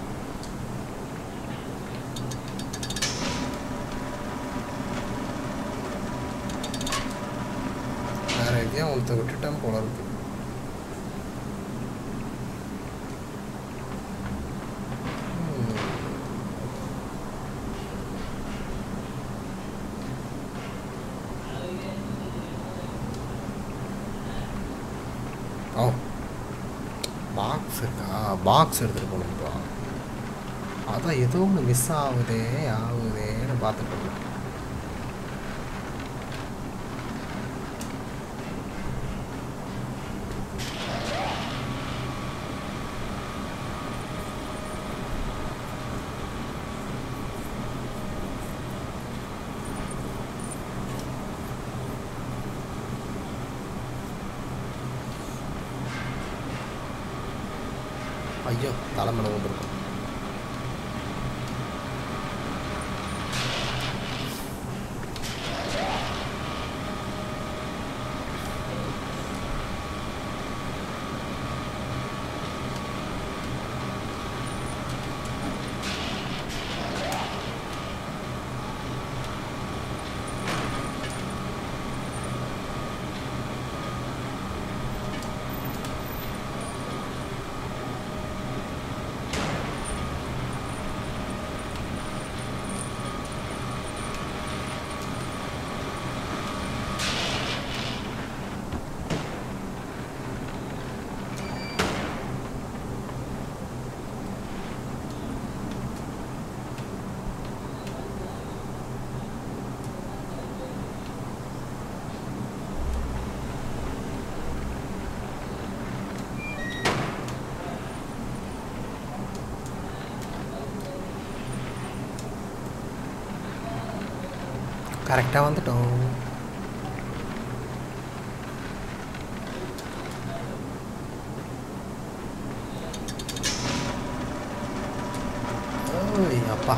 வேற எதையும் ஒருத்த விட்டுட்டேன் போல இருக்கு ம். ஓ பாக்ஸ் இருக்கா பாக்ஸ் எடுத்துகிட்டு போகணும்ப்பா அதான் ஏதோ ஒன்று மிஸ் ஆகுதே ஆகுதேன்னு பார்த்துட்டு இருந்தேன் ஐயோ தலைமலை வந்திருக்கும் கரெக்டாக வந்துட்டோம் ஓய் அப்பா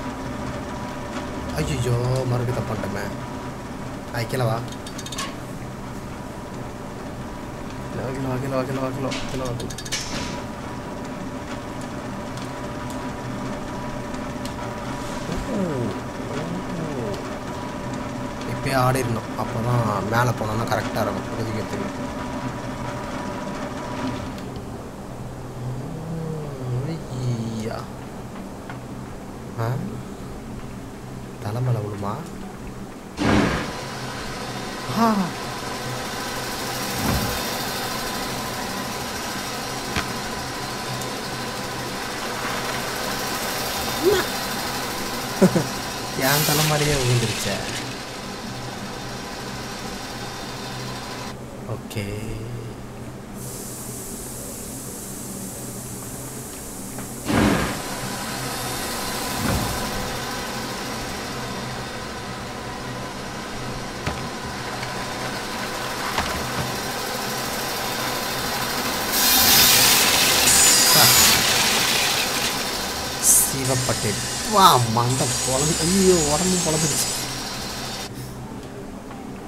ஐயோ மறுபடியும் தப்பு பண்ணிட்டோமே ஆ கீழே வா கிலோ கிலோ கிலோ கிலோ கிலோ கிலோ கிலோ இப்பயே ஆடிடணும் அப்போ தான் மேலே போனோம்னா கரெக்டாக இருக்கும் குதிக்கிறதுக்கு ஐயா ஆ தலைமலை விழுமா ஆ என் தலைமாரியே விழுந்துருச்சே ஓகே சிவப்பட்டேன் வா மண்டை பொழந்து ஐயோ உடம்பு பொழந்துருச்சு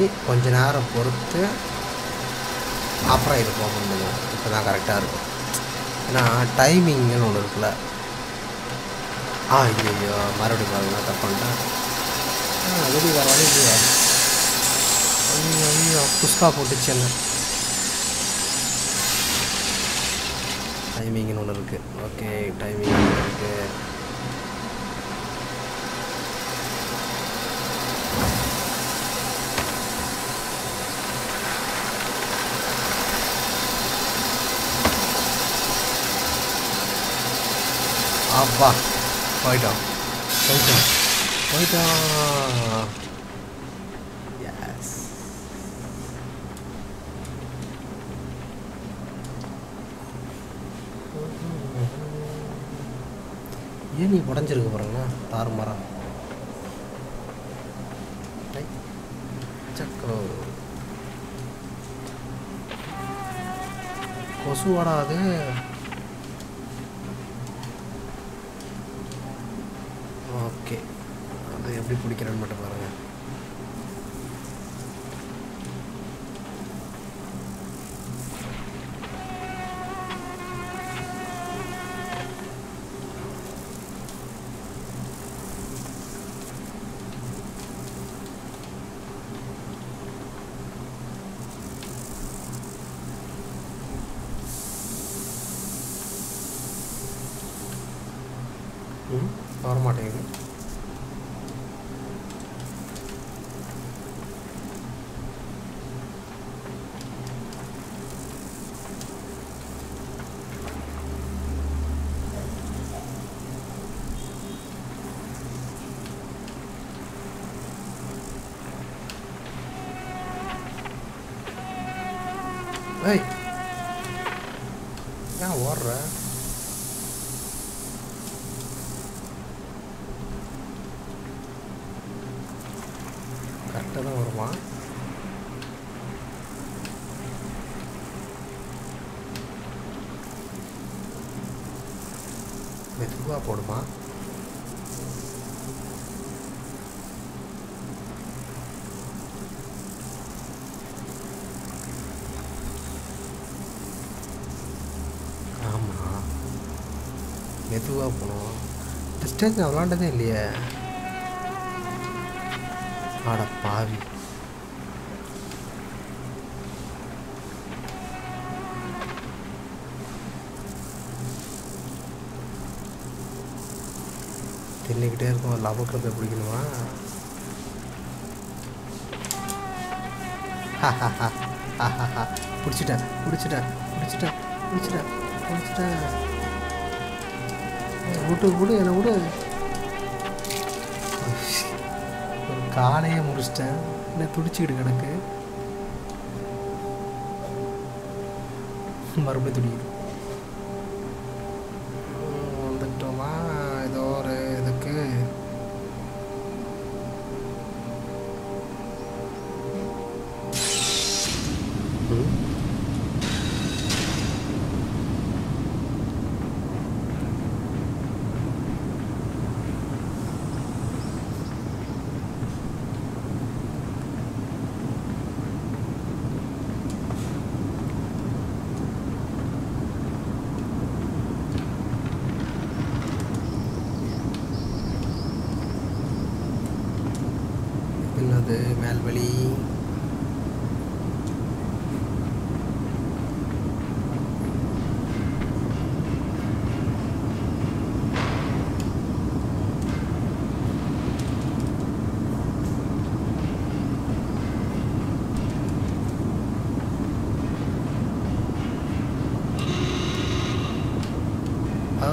கொஞ்ச நேரம் பொறுத்து அப்புறம் இது ஓப்பன் பண்ணுவோம் இப்போ தான் கரெக்டாக இருக்கும் ஏன்னா டைமிங்னு ஒன்று இருக்குல்ல ஆ ஐயோ மறுபடியும் பாருங்க தப்பு பண்ணிட்டேன் ஆ வெளியே வேறு வழி இல்லையா ஐயோ ஐயோ புஷ்கா போட்டுச்சு என்ன டைமிங்னு ஒன்று இருக்குது ஓகே டைமிங் ஒன்று இருக்குது அப்பா போயிட்டோம் போயிட்டோம் போயிட்டோம் எஸ் ஏன் நீ உடஞ்சிருக்கு பாருங்க தாறுமாறா ஐ, சக்கோ கொசுவாடா அது ஓகே அது எப்படி பிடிக்கிறேன்னு மட்டும் பாருங்க ம் வர மாட்டேங்குது ஏய் ஏன் ஓடுற கரெக்டாக தான் வருமா மெதுவாக போடுமா ஆமாம் மெதுவாக போகணும் இந்த ஸ்டேஜ் நான் விளாண்டதே இல்லையே ஆட பாவி தின்னுக்கிட்டே இருக்கும் லவக்கில் போய் பிடிக்கணுமா பிடிச்சிட்டேன் பிடிச்சிட்டேன் பிடிச்சிட்டேன் பிடிச்சிட்டேன் பிடிச்சிட்டேன் ஏய், விட்டு விடு என்னை விடு ஒரு காலையே முடிச்சிட்டேன் என்ன துடிச்சிக்கிட்டு கிடக்கு மறுபடியும் துடிக்குது ம், வந்துட்டோமா ஏதோ ஒரு இதுக்கு ம் என்னது மேல்வழி ஆ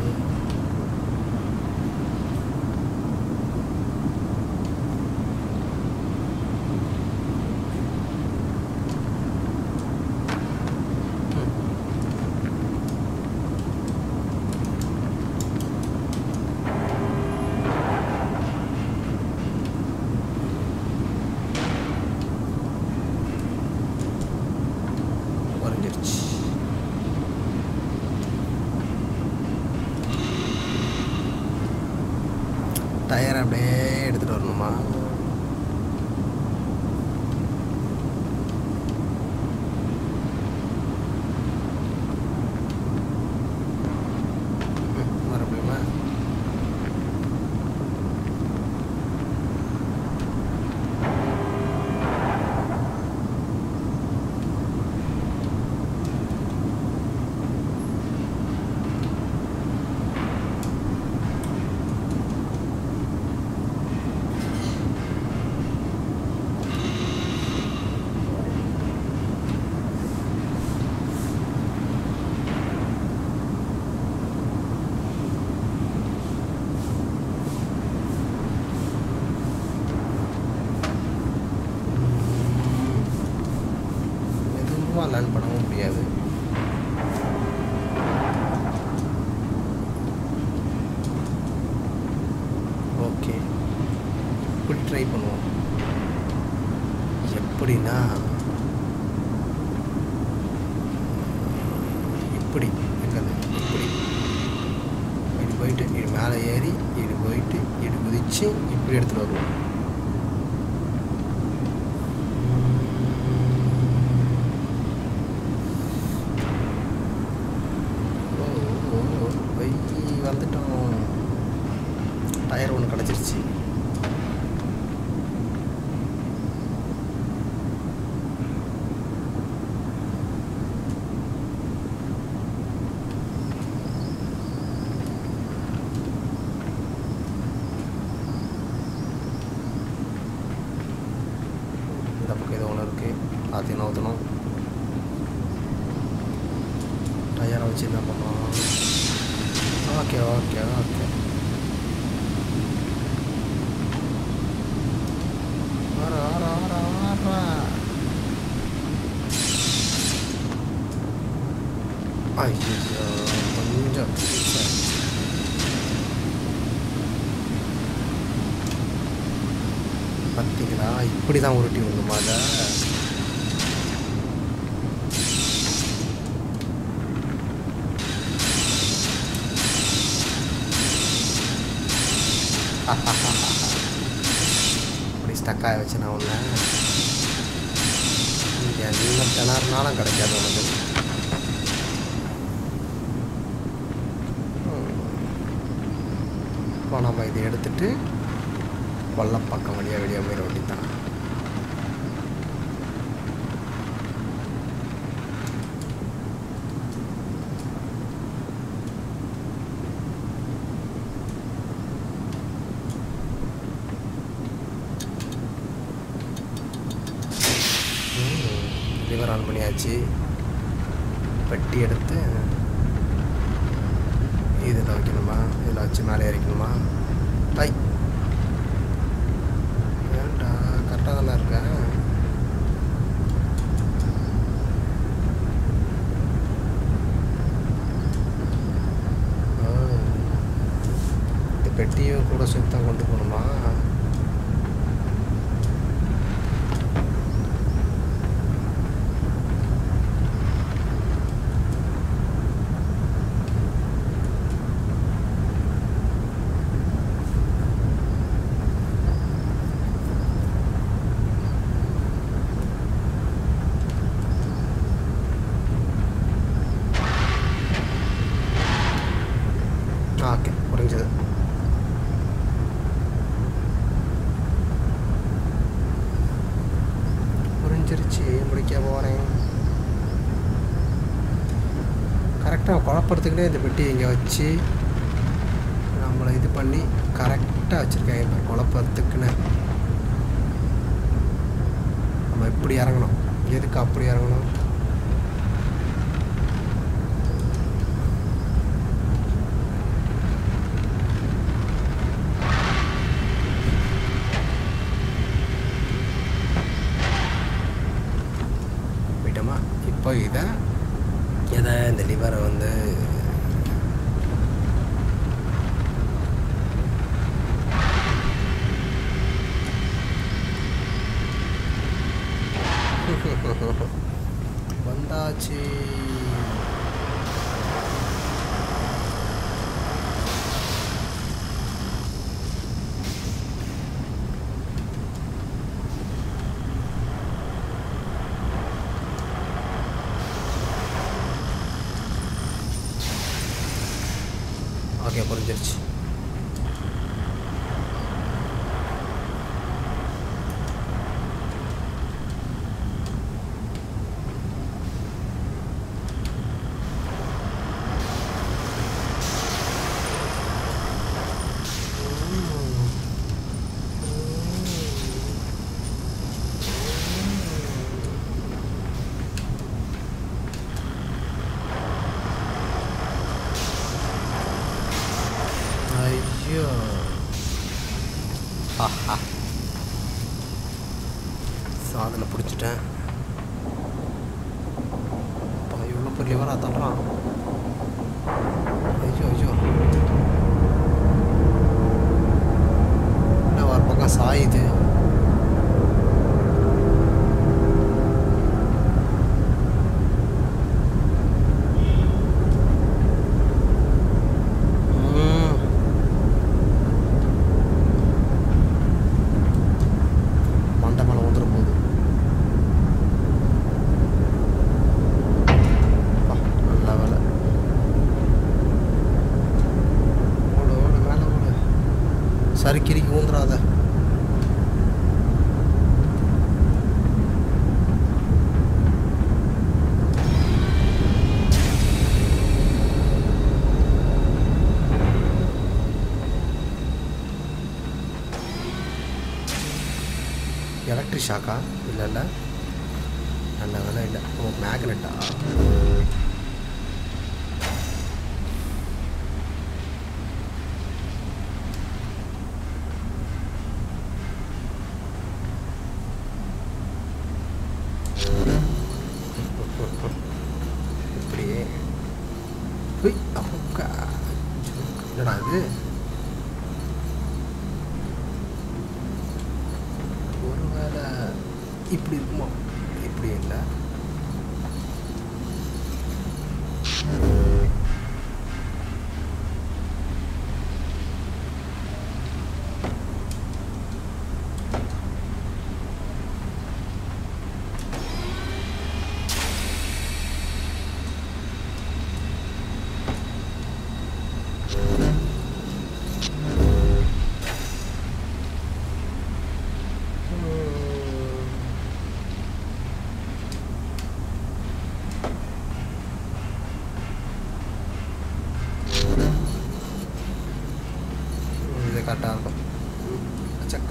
குறைஞ்சிருச்சு டயர் அப்படியே எடுத்துகிட்டு வரணுமா இப்படி ட்ரை பண்ணுவோம் எப்படின்னா இப்படி எங்கது இப்படி இப்படி போயிட்டு இது மேலே ஏறி இப்படி போயிட்டு இப்படி குதிச்சு இப்படி எடுத்துகிட்டு வருவோம் ஓ ஓ ஓ, வை வந்துட்டோம் டயர் ஒன்று கிடச்சிருச்சு இந்த பக்கம் ஏதோ ஒன்று இருக்குது அதையும் நவுத்தணும் டயரை வச்சு என்ன பண்ணோம் ஓகே ஓகே ஓகே வர வர வர வர ஐயோ கொஞ்சம் சரி. பார்த்தீங்களா இப்படி தான் உருட்டி விடணுமா அதை இப்படி ஸ்டக்காக வச்சு நான் ஒன்று என்ன திணறுனாலும் கிடைக்காது உனக்கு இப்போ நம்ம இதை எடுத்துட்டு கொல்லப்பக்கம் வழியாக வெளியே போயிட வேண்டியதான் லிவர் ஆன் பண்ணியாச்சு பெட்டி எடுத்து இதில் வைக்கணுமா இதில் வச்சு மேலே இறக்கணுமா பை ஏன்டா கரெக்டாக தானே இருக்கேன் ஓ. இந்த பெட்டியும் கூட சுத்தம் கொண்டு போகணுமா ஓகே புரிஞ்சது புரிஞ்சிருச்சு முடிக்க போகிறேன் கரெக்டாக குழப்பறதுக்குனே இந்த பெட்டி இங்கே வச்சு நம்மளை இது பண்ணி கரெக்டாக வச்சுருக்கேன் இப்போ குழப்பறதுக்குன்னு நம்ம எப்படி இறங்கணும் எதுக்கு அப்படி இறங்கணும் போயிட்டோமா இப்போ இதை எதை இந்த லிவரை வந்து வந்தாச்சு ஓகே புரிஞ்சிருச்சு ஐயோ ஆஹா சாதனை பிடிச்சிட்டேன் அப்பா இவ்வளோ பெரிய லிவரா தள்ளுறான் ஐயோ ஐயோ என்ன ஒரு பக்கம் சாயுது ம். மண்டை மேலே வந்துட போகுது அப்பா, நல்ல வேலை ஓடு ஓடு மேலே ஓடு சறுக்கிரிக்கு ஊந்துடாத எலக்ட்ரிக் ஷாக்கா இல்லை இல்லை நல்ல வேலை இல்லை ஓ மேக்னெட்டா இப்படியே ஹுய், அமுக்கா. என்னடா இது ஒருவேளை இப்படி இருக்குமா இப்படி இல்லை இது கரெக்டாக இருக்கும் சக்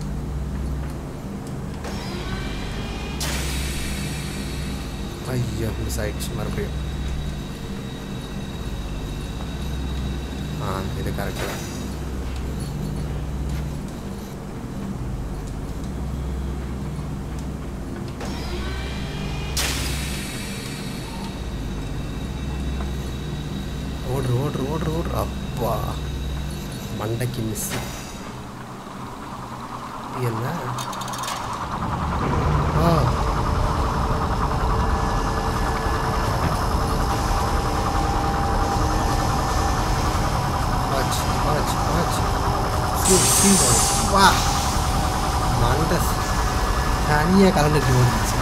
ஐயோ மிஸ் ஆயிடுச்சு மறுபடியும் ஆ இது கரெக்டு தான் ஓடுறு ஓடுறு ஓடுறு ஓடுறு அப்பா மண்டைக்கு மிஸ் என்ன ஆ ஆச்சு ஆச்சு ஆச்சு சூ, சீ, வா மண்டை தனியாக கலந்துட்டு ஓடிச்சு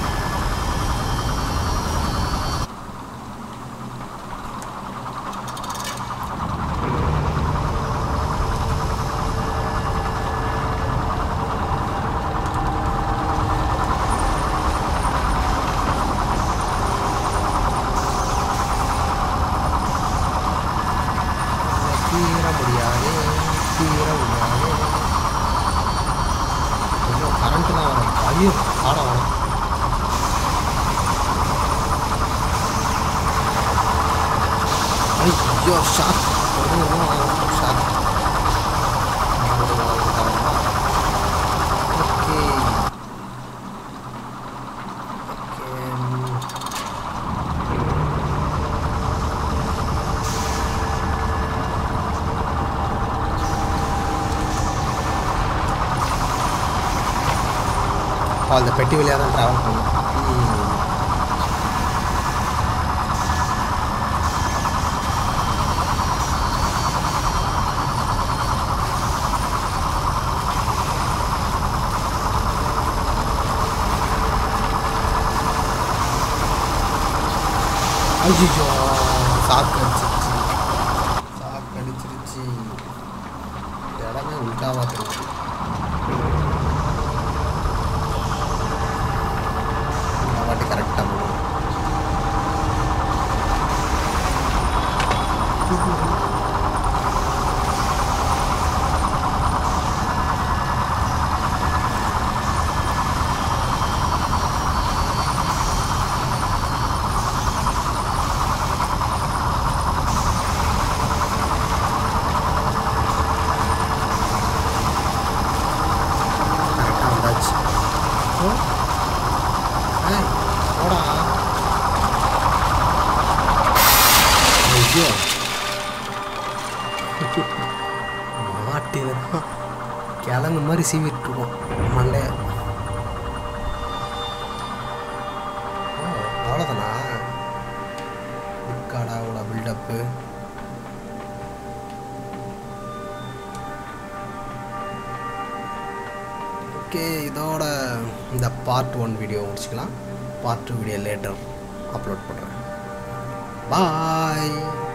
தீர முடியாது தீர முடியாது ஐயோ கரண்ட்லாம் வரும் ஐயோ ஆட வேணாம் ஐயோ ஷாக் ஷாக் ஓகே ஓகே ஓ, அந்த பெட்டி வழியாக தான் ட்ராவல் பண்ணும் ஐயோ சாக்கு அடிச்சிருச்சு சாக்கு அடிச்சிருச்சு இடமே உள்டாவா தெரியுது இந்த வாட்டி கரெக்டாக போகும் கரெக்டாக வந்தாச்சு ஓ ஏய் போடா ஐயோ மாட்டினா கிழங்கு மாதிரி சீவிட்டு இருக்கோம் மண்டைய ஓ அவ்வளோதானா காடாவோட பில்டப்பு ஓகே இதோட இந்த பார்ட் ஒன் வீடியோ முடிச்சுக்கலாம் part two video later upload பண்ணுறேன் பாய்